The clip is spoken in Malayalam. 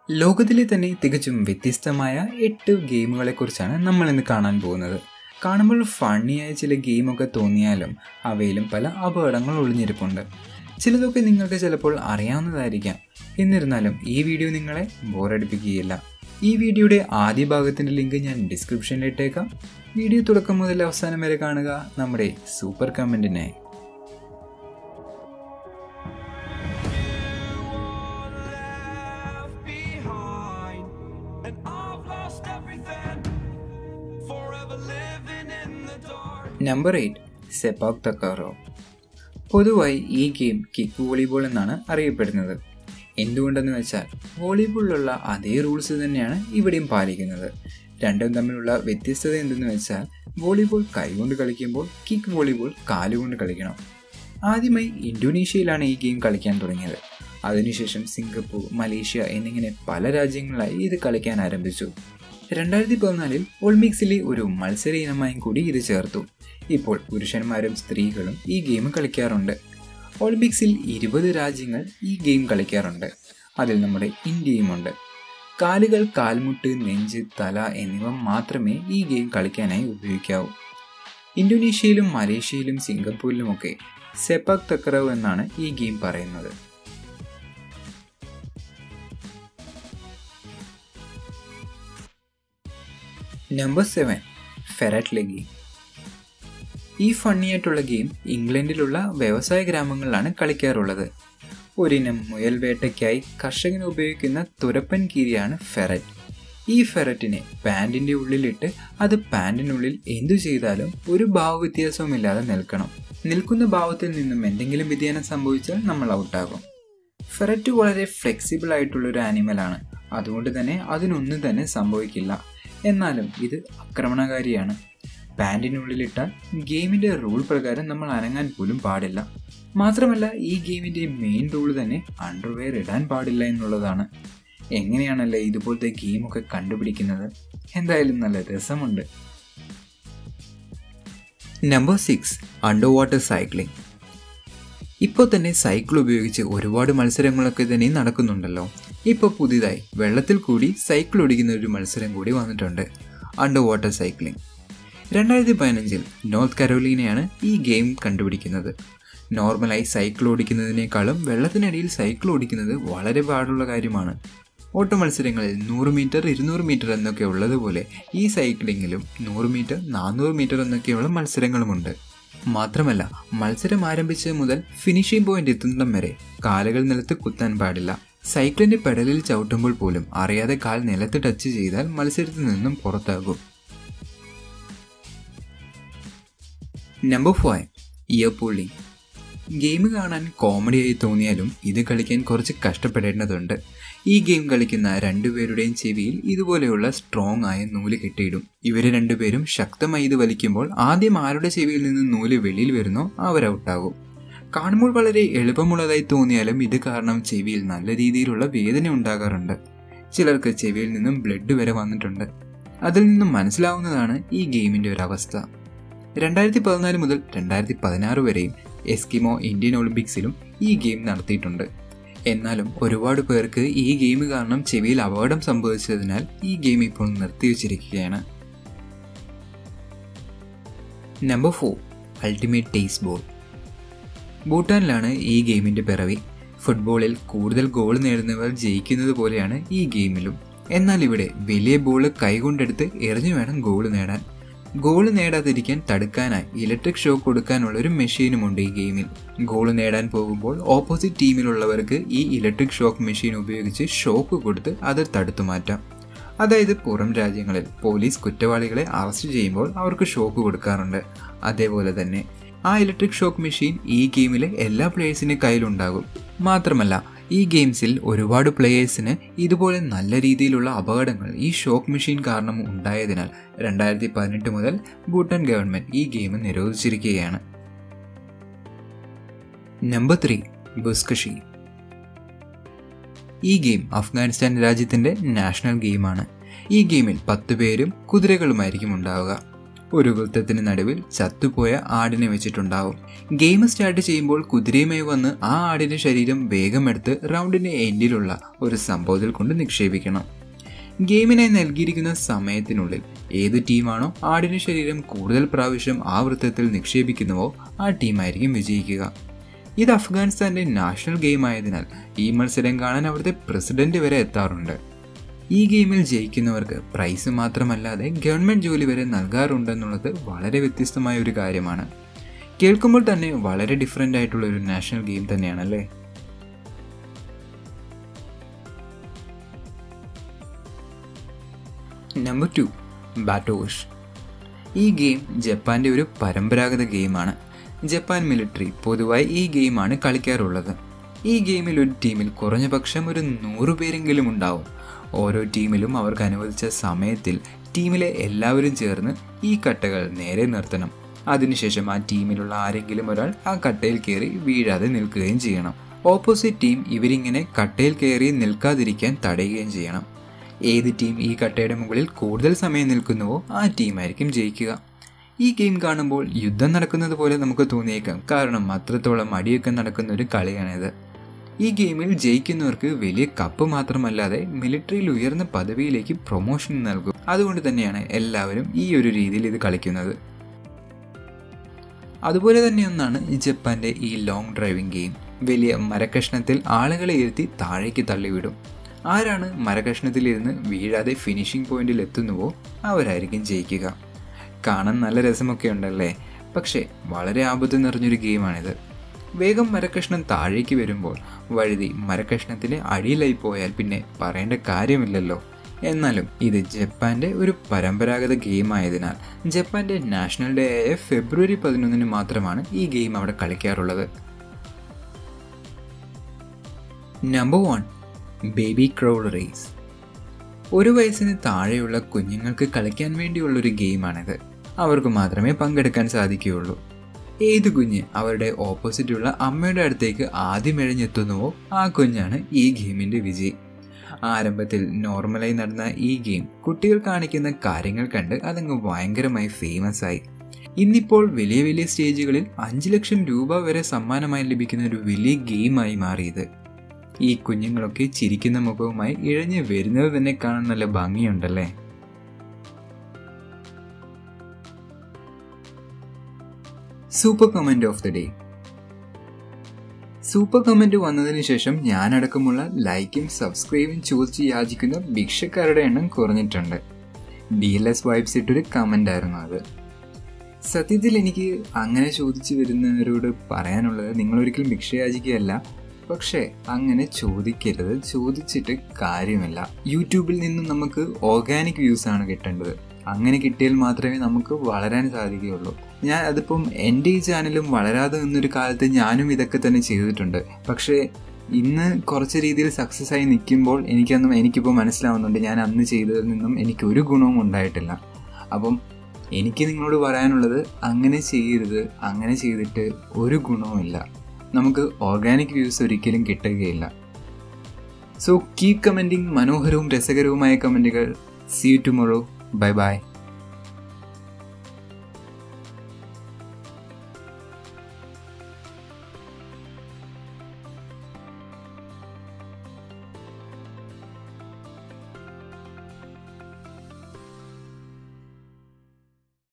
ലോകത്തിലെ തന്നെ തികച്ചും വ്യത്യസ്തമായ എട്ട് ഗെയിമുകളെക്കുറിച്ചാണ് നമ്മൾ ഇന്ന് കാണാൻ പോകുന്നത് കാണുമ്പോൾ ഫണ്ണിയായ ചില ഗെയിമൊക്കെ തോന്നിയാലും അവയിലും പല അപകടങ്ങൾ ഒളിഞ്ഞിരിപ്പുണ്ട് ചിലതൊക്കെ നിങ്ങൾക്ക് ചിലപ്പോൾ അറിയാവുന്നതായിരിക്കാം എന്നിരുന്നാലും ഈ വീഡിയോ നിങ്ങളെ ബോറടിപ്പിക്കുകയില്ല ഈ വീഡിയോയുടെ ആദ്യ ഭാഗത്തിൻ്റെ ലിങ്ക് ഞാൻ ഡിസ്ക്രിപ്ഷനിൽ ഇട്ടേക്കാം വീഡിയോ തുടക്കം മുതൽ അവസാനം വരെ കാണുക നമ്മുടെ സൂപ്പർ കമൻറ്റിനായി left behind, and I've lost everything. Forever living in the dark. Number eight sepak takraw പൊതുവായി ഈ ഗെയിം കിക്ക് വോളിബോൾ എന്നാണ് അറിയപ്പെടുന്നത് എന്തുകൊണ്ടെന്ന് വെച്ചാൽ വോളിബോളിലുള്ള അതേ റൂൾസ് തന്നെയാണ് ഇവിടെയും പാലിക്കുന്നത് രണ്ടും തമ്മിലുള്ള വ്യത്യസ്തത എന്തെന്ന് വെച്ചാൽ വോളിബോൾ കൈകൊണ്ട് കളിക്കുമ്പോൾ കിക്ക് വോളിബോൾ കാലുകൊണ്ട് കളിക്കണം ആദ്യമായി ഇന്തോനേഷ്യയിലാണ് ഈ ഗെയിം കളിക്കാൻ തുടങ്ങിയത് അതിനുശേഷം സിംഗപ്പൂർ മലേഷ്യ എന്നിങ്ങനെ പല രാജ്യങ്ങളായി ഇത് കളിക്കാൻ ആരംഭിച്ചു രണ്ടായിരത്തി പതിനാലിൽ ഒളിമ്പിക്സിലെ ഒരു മത്സര ഇനമായും കൂടി ഇത് ചേർത്തു ഇപ്പോൾ പുരുഷന്മാരും സ്ത്രീകളും ഈ ഗെയിം കളിക്കാറുണ്ട് ഒളിമ്പിക്സിൽ ഇരുപത് രാജ്യങ്ങൾ ഈ ഗെയിം കളിക്കാറുണ്ട് അതിൽ നമ്മുടെ ഇന്ത്യയുമുണ്ട് കാലുകൾ കാൽമുട്ട് നെഞ്ച് തല എന്നിവ മാത്രമേ ഈ ഗെയിം കളിക്കാനായി ഉപയോഗിക്കാവൂ ഇന്തോനേഷ്യയിലും മലേഷ്യയിലും സിംഗപ്പൂരിലുമൊക്കെ സെപക് തക്രവ് എന്നാണ് ഈ ഗെയിം പറയുന്നത് നമ്പർ സെവൻ ഫെററ്റ് ലെഗി ഈ ഫണ്ണിയായിട്ടുള്ള ഗെയിം ഇംഗ്ലണ്ടിലുള്ള വ്യവസായ ഗ്രാമങ്ങളിലാണ് കളിക്കാറുള്ളത് ഒരിനം മുയൽ വേട്ടയ്ക്കായി കർഷകൻ ഉപയോഗിക്കുന്ന തുരപ്പൻ കീരിയാണ് ഫെററ്റ് ഈ ഫെററ്റിനെ പാൻറ്റിൻ്റെ ഉള്ളിലിട്ട് അത് പാൻറ്റിനുള്ളിൽ എന്തു ചെയ്താലും ഒരു ഭാവവ്യത്യാസവുമില്ലാതെ നിൽക്കണം നിൽക്കുന്ന ഭാവത്തിൽ നിന്നും എന്തെങ്കിലും വ്യതിയാനം സംഭവിച്ചാൽ നമ്മൾ ഔട്ടാകും ഫെററ്റ് വളരെ ഫ്ലെക്സിബിൾ ആയിട്ടുള്ള ഒരു ആനിമലാണ് അതുകൊണ്ട് തന്നെ അതിനൊന്നും തന്നെ സംഭവിക്കില്ല എന്നാലും ഇത് ആക്രമണകാരിയാണ് പാൻറ്റിനുള്ളിലിട്ടാൽ ഗെയിമിൻ്റെ റൂൾ പ്രകാരം നമ്മൾ അനങ്ങാൻ പോലും പാടില്ല മാത്രമല്ല ഈ ഗെയിമിൻ്റെ മെയിൻ റൂൾ തന്നെ അണ്ടർവെയർ ഇടാൻ പാടില്ല എന്നുള്ളതാണ് എങ്ങനെയാണല്ലേ ഇതുപോലത്തെ ഗെയിമൊക്കെ കണ്ടുപിടിക്കുന്നത് എന്തായാലും നല്ല രസമുണ്ട് number six underwater cycling ഇപ്പോൾ തന്നെ സൈക്കിൾ ഉപയോഗിച്ച് ഒരുപാട് മത്സരങ്ങളൊക്കെ തന്നെ നടക്കുന്നുണ്ടല്ലോ ഇപ്പോൾ പുതിയതായി വെള്ളത്തിൽ കൂടി സൈക്കിൾ ഓടിക്കുന്ന ഒരു മത്സരം കൂടി വന്നിട്ടുണ്ട് അണ്ടർ വാട്ടർ സൈക്ലിംഗ് രണ്ടായിരത്തി പതിനഞ്ചിൽ നോർത്ത് കരോലീനയാണ് ഈ ഗെയിം കണ്ടുപിടിക്കുന്നത് നോർമലായി സൈക്കിൾ ഓടിക്കുന്നതിനേക്കാളും വെള്ളത്തിനടിയിൽ സൈക്കിൾ ഓടിക്കുന്നത് വളരെ പാടുള്ള കാര്യമാണ് ഓട്ട മത്സരങ്ങളിൽ നൂറ് മീറ്റർ ഇരുന്നൂറ് മീറ്റർ എന്നൊക്കെ ഉള്ളതുപോലെ ഈ സൈക്ലിങ്ങിലും നൂറ് മീറ്റർ നാനൂറ് മീറ്റർ എന്നൊക്കെയുള്ള മത്സരങ്ങളുമുണ്ട് മാത്രമല്ല മത്സരം ആരംഭിച്ചത് മുതൽ ഫിനിഷിംഗ് പോയിന്റ് എത്തുന്നിടം വരെ കാലുകൾ നിലത്ത് കുത്താൻ പാടില്ല സൈക്കിളിന്റെ പെഡലിൽ ചവിട്ടുമ്പോൾ പോലും അറിയാതെ കാൽ നിലത്ത് ടച്ച് ചെയ്താൽ മത്സരത്തിൽ നിന്നും പുറത്താകും number five ear pulling game കാണാൻ കോമഡിയായി തോന്നിയാലും ഇത് കളിക്കാൻ കുറച്ച് കഷ്ടപ്പെടേണ്ടതുണ്ട് ഈ ഗെയിം കളിക്കുന്ന രണ്ടുപേരുടെയും ചെവിയിൽ ഇതുപോലെയുള്ള സ്ട്രോങ് ആയ നൂല് കെട്ടിയിടും ഇവര് രണ്ടുപേരും ശക്തമായി ഇത് വലിക്കുമ്പോൾ ആദ്യം ആരുടെ ചെവിയിൽ നിന്ന് നൂല് വെളിയിൽ വരുന്നോ അവർ ഔട്ടാകും കാണുമ്പോൾ വളരെ എളുപ്പമുള്ളതായി തോന്നിയാലും ഇത് കാരണം ചെവിയിൽ നല്ല രീതിയിലുള്ള വേദന ഉണ്ടാകാറുണ്ട് ചിലർക്ക് ചെവിയിൽ നിന്നും ബ്ലഡ് വരെ വന്നിട്ടുണ്ട് അതിൽ നിന്നും മനസ്സിലാവുന്നതാണ് ഈ ഗെയിമിന്റെ ഒരു അവസ്ഥ രണ്ടായിരത്തി പതിനാല് മുതൽ രണ്ടായിരത്തി പതിനാറ് വരെയും എസ്കിമോ ഇന്ത്യൻ ഒളിമ്പിക്സിലും ഈ ഗെയിം നടത്തിയിട്ടുണ്ട് എന്നാലും ഒരുപാട് പേർക്ക് ഈ ഗെയിം കാരണം ചെവിയിൽ അപകടം സംഭവിച്ചതിനാൽ ഈ ഗെയിം ഇപ്പോൾ നിർത്തിവച്ചിരിക്കുകയാണ് number four ultimate taser ball ഭൂട്ടാനിലാണ് ഈ ഗെയിമിന്റെ പിറവി ഫുട്ബോളിൽ കൂടുതൽ ഗോൾ നേടുന്നവർ ജയിക്കുന്നത് പോലെയാണ് ഈ ഗെയിമിലും എന്നാൽ ഇവിടെ വലിയ ബോൾ കൈകൊണ്ടെടുത്ത് എറിഞ്ഞു വേണം ഗോൾ നേടാൻ ഗോൾ നേടാതിരിക്കാൻ തടുക്കാനായി ഇലക്ട്രിക് ഷോക്ക് കൊടുക്കാനുള്ള ഒരു മെഷീനുമുണ്ട് ഈ ഗെയിമിൽ ഗോൾ നേടാൻ പോകുമ്പോൾ ഓപ്പോസിറ്റ് ടീമിലുള്ളവർക്ക് ഈ ഇലക്ട്രിക് ഷോക്ക് മെഷീൻ ഉപയോഗിച്ച് ഷോക്ക് കൊടുത്ത് അത് തടുത്തു മാറ്റാം അതായത് പുറം രാജ്യങ്ങളിൽ പോലീസ് കുറ്റവാളികളെ അറസ്റ്റ് ചെയ്യുമ്പോൾ അവർക്ക് ഷോക്ക് കൊടുക്കാറുണ്ട് അതേപോലെ തന്നെ ആ ഇലക്ട്രിക് ഷോക്ക് മെഷീൻ ഈ ഗെയിമിലെ എല്ലാ പ്ലേയേഴ്സിൻ്റെ കയ്യിലുണ്ടാകും മാത്രമല്ല ഈ ഗെയിംസിൽ ഒരുപാട് പ്ലേയേഴ്സിന് ഇതുപോലെ നല്ല രീതിയിലുള്ള അപകടങ്ങൾ ഈ ഷോക്ക് മെഷീൻ കാരണം ഉണ്ടായതിനാൽ രണ്ടായിരത്തി പതിനെട്ട് മുതൽ ഭൂട്ടാൻ ഗവൺമെൻറ് ഈ ഗെയിം നിരോധിച്ചിരിക്കുകയാണ് നമ്പർ ത്രീ ബുസ്കഷി ഈ ഗെയിം അഫ്ഗാനിസ്ഥാൻ രാജ്യത്തിൻ്റെ നാഷണൽ ഗെയിമാണ് ഈ ഗെയിമിൽ പത്ത് പേരും കുതിരകളുമായിരിക്കും ഉണ്ടാവുക ഒരു വൃത്തത്തിന് നടുവിൽ ചത്തുപോയ ആടിനെ വെച്ചിട്ടുണ്ടാവും ഗെയിം സ്റ്റാർട്ട് ചെയ്യുമ്പോൾ കുതിരയുമായി വന്ന് ആ ആടിന്റെ ശരീരം വേഗം എടുത്ത് റൗണ്ടിന്റെ എൻഡിലുള്ള ഒരു സംഭവത്തിൽ കൊണ്ട് നിക്ഷേപിക്കണം ഗെയിമിനായി നൽകിയിരിക്കുന്ന സമയത്തിനുള്ളിൽ ഏത് ടീമാണോ ആടിന്റെ ശരീരം കൂടുതൽ പ്രാവശ്യം ആ വൃത്തത്തിൽ നിക്ഷേപിക്കുന്നുവോ ആ ടീമായിരിക്കും വിജയിക്കുക ഇത് അഫ്ഗാനിസ്ഥാന്റെ നാഷണൽ ഗെയിം ആയതിനാൽ ഈ മത്സരം കാണാൻ അവിടുത്തെ പ്രസിഡന്റ് വരെ എത്താറുണ്ട് ഈ ഗെയിമിൽ ജയിക്കുന്നവർക്ക് പ്രൈസ് മാത്രമല്ലാതെ ഗവൺമെന്റ് ജോലി വരെ നൽകാറുണ്ടെന്നുള്ളത് വളരെ വ്യത്യസ്തമായ ഒരു കാര്യമാണ് കേൾക്കുമ്പോൾ തന്നെ വളരെ ഡിഫറെൻ്റ് ആയിട്ടുള്ള ഒരു നാഷണൽ ഗെയിം തന്നെയാണല്ലേ നമ്പർ ടു ബാറ്റോഷ് ഈ ഗെയിം ജപ്പാന്റെ ഒരു പരമ്പരാഗത ഗെയിമാണ് ജപ്പാൻ മിലിറ്ററി പൊതുവായി ഈ ഗെയിമാണ് കളിക്കാറുള്ളത് ഈ ഗെയിമിൽ ഒരു ടീമിൽ കുറഞ്ഞ പക്ഷം ഒരു നൂറ് പേരെങ്കിലും ഉണ്ടാവും ഓരോ ടീമിലും അവർക്ക് അനുവദിച്ച സമയത്തിൽ ടീമിലെ എല്ലാവരും ചേർന്ന് ഈ കട്ടകൾ നേരെ നിർത്തണം അതിനുശേഷം ആ ടീമിലുള്ള ആരെങ്കിലും ഒരാൾ ആ കട്ടയിൽ കയറി വീഴാതെ നിൽക്കുകയും ചെയ്യണം ഓപ്പോസിറ്റ് ടീം ഇവരിങ്ങനെ കട്ടയിൽ കയറി നിൽക്കാതിരിക്കാൻ തടയുകയും ചെയ്യണം ഏത് ടീം ഈ കട്ടയുടെ മുകളിൽ കൂടുതൽ സമയം നിൽക്കുന്നുവോ ആ ടീമായിരിക്കും ജയിക്കുക ഈ ഗെയിം കാണുമ്പോൾ യുദ്ധം നടക്കുന്നത് പോലെ നമുക്ക് തോന്നിയേക്കാം കാരണം അത്രത്തോളം അടിയൊക്കെ നടക്കുന്ന ഒരു കളിയാണിത് ഈ ഗെയിമിൽ ജയിക്കുന്നവർക്ക് വലിയ കപ്പ് മാത്രമല്ലാതെ മിലിറ്ററിയിൽ ഉയർന്ന പദവിയിലേക്ക് പ്രൊമോഷൻ നൽകും അതുകൊണ്ട് തന്നെയാണ് എല്ലാവരും ഈ ഒരു രീതിയിൽ ഇത് കളിക്കുന്നത് അതുപോലെ തന്നെ ഒന്നാണ് ഈ ജപ്പാന്റെ ഈ ലോങ് ഡ്രൈവിംഗ് ഗെയിം വലിയ മരക്കഷ്ണത്തിൽ ആളുകളെ ഇരുത്തി താഴേക്ക് തള്ളിവിടും ആരാണ് മരകഷ്ണത്തിലിരുന്ന് വീഴാതെ ഫിനിഷിംഗ് പോയിന്റിൽ എത്തുന്നുവോ അവരായിരിക്കും ജയിക്കുക കാണാൻ നല്ല രസമൊക്കെ ഉണ്ടല്ലേ പക്ഷേ വളരെ ആപത്ത് നിറഞ്ഞൊരു ഗെയിമാണിത് വേഗം മരക്കഷ്ണം താഴേക്ക് വരുമ്പോൾ വഴുതി മരക്കഷ്ണത്തിന് അടിയിലായി പോയാൽ പിന്നെ പറയേണ്ട കാര്യമില്ലല്ലോ എന്നാലും ഇത് ജപ്പാന്റെ ഒരു പരമ്പരാഗത ഗെയിം ആയതിനാൽ ജപ്പാന്റെ നാഷണൽ ഡേ ആയ ഫെബ്രുവരി പതിനൊന്നിന് മാത്രമാണ് ഈ ഗെയിം അവിടെ കളിക്കാറുള്ളത് number one baby crowd race ഒരു വയസ്സിന് താഴെയുള്ള കുഞ്ഞുങ്ങൾക്ക് കളിക്കാൻ വേണ്ടിയുള്ള ഒരു ഗെയിമാണിത് അവർക്ക് മാത്രമേ പങ്കെടുക്കാൻ സാധിക്കുകയുള്ളൂ ഏത് കുഞ്ഞ് അവരുടെ ഓപ്പോസിറ്റുള്ള അമ്മയുടെ അടുത്തേക്ക് ആദ്യം എഴഞ്ഞെത്തുന്നുവോ ആ കുഞ്ഞാണ് ഈ ഗെയിമിന്റെ വിജയി ആരംഭത്തിൽ നോർമലായി നടന്ന ഈ ഗെയിം കുട്ടികൾ കാണിക്കുന്ന കാര്യങ്ങൾ കണ്ട് അതങ്ങ് ഭയങ്കരമായി ഫേമസ് ആയി ഇന്നിപ്പോൾ വലിയ വലിയ സ്റ്റേജുകളിൽ അഞ്ച് ലക്ഷം രൂപ വരെ സമ്മാനമായി ലഭിക്കുന്ന ഒരു വലിയ ഗെയിമായി മാറിയത് ഈ കുഞ്ഞുങ്ങളൊക്കെ ചിരിക്കുന്ന മുഖവുമായി ഇഴഞ്ഞു വരുന്നത് തന്നെ കാണാൻ നല്ല ഭംഗിയുണ്ടല്ലേ super comment of the day super comment വന്നതിന് ശേഷം ഞാനടക്കമുള്ള ലൈക്കും സബ്സ്ക്രൈബും ചോദിച്ച് യാചിക്കുന്ന ഭിക്ഷക്കാരുടെ എണ്ണം കുറഞ്ഞിട്ടുണ്ട് ഡി എൽ എസ് വൈബ്സ് ഇട്ടൊരു കമന്റ് ആയിരുന്നു അത് സത്യത്തിൽ എനിക്ക് അങ്ങനെ ചോദിച്ചു വരുന്നവരോട് പറയാനുള്ളത് നിങ്ങളൊരിക്കലും ഭിക്ഷ യാചിക്കുകയല്ല പക്ഷേ അങ്ങനെ ചോദിക്കരുത് ചോദിച്ചിട്ട് കാര്യമില്ല യൂട്യൂബിൽ നിന്നും നമുക്ക് ഓർഗാനിക് വ്യൂസ് ആണ് കിട്ടേണ്ടത് അങ്ങനെ കിട്ടിയാൽ മാത്രമേ നമുക്ക് വളരാൻ സാധിക്കുകയുള്ളൂ ഞാൻ അതിപ്പം എൻ്റെ ഈ ചാനലും വളരാതെ നിന്നൊരു കാലത്ത് ഞാനും ഇതൊക്കെ തന്നെ ചെയ്തിട്ടുണ്ട് പക്ഷേ ഇന്ന് കുറച്ച് രീതിയിൽ സക്സസ് ആയി നിൽക്കുമ്പോൾ എനിക്കന്നും എനിക്കിപ്പോൾ മനസ്സിലാവുന്നുണ്ട് ഞാൻ അന്ന് ചെയ്തതിൽ നിന്നും എനിക്ക് ഒരു ഗുണവും ഉണ്ടായിട്ടില്ല അപ്പം എനിക്ക് നിങ്ങളോട് പറയാനുള്ളത് അങ്ങനെ ചെയ്യരുത് അങ്ങനെ ചെയ്തിട്ട് ഒരു ഗുണവുമില്ല നമുക്ക് ഓർഗാനിക് വ്യൂസ് ഒരിക്കലും കിട്ടുകയില്ല സോ കീപ് കമൻറ്റിംഗ് മനോഹരവും രസകരവുമായ കമൻറ്റുകൾ see you tomorrow bye by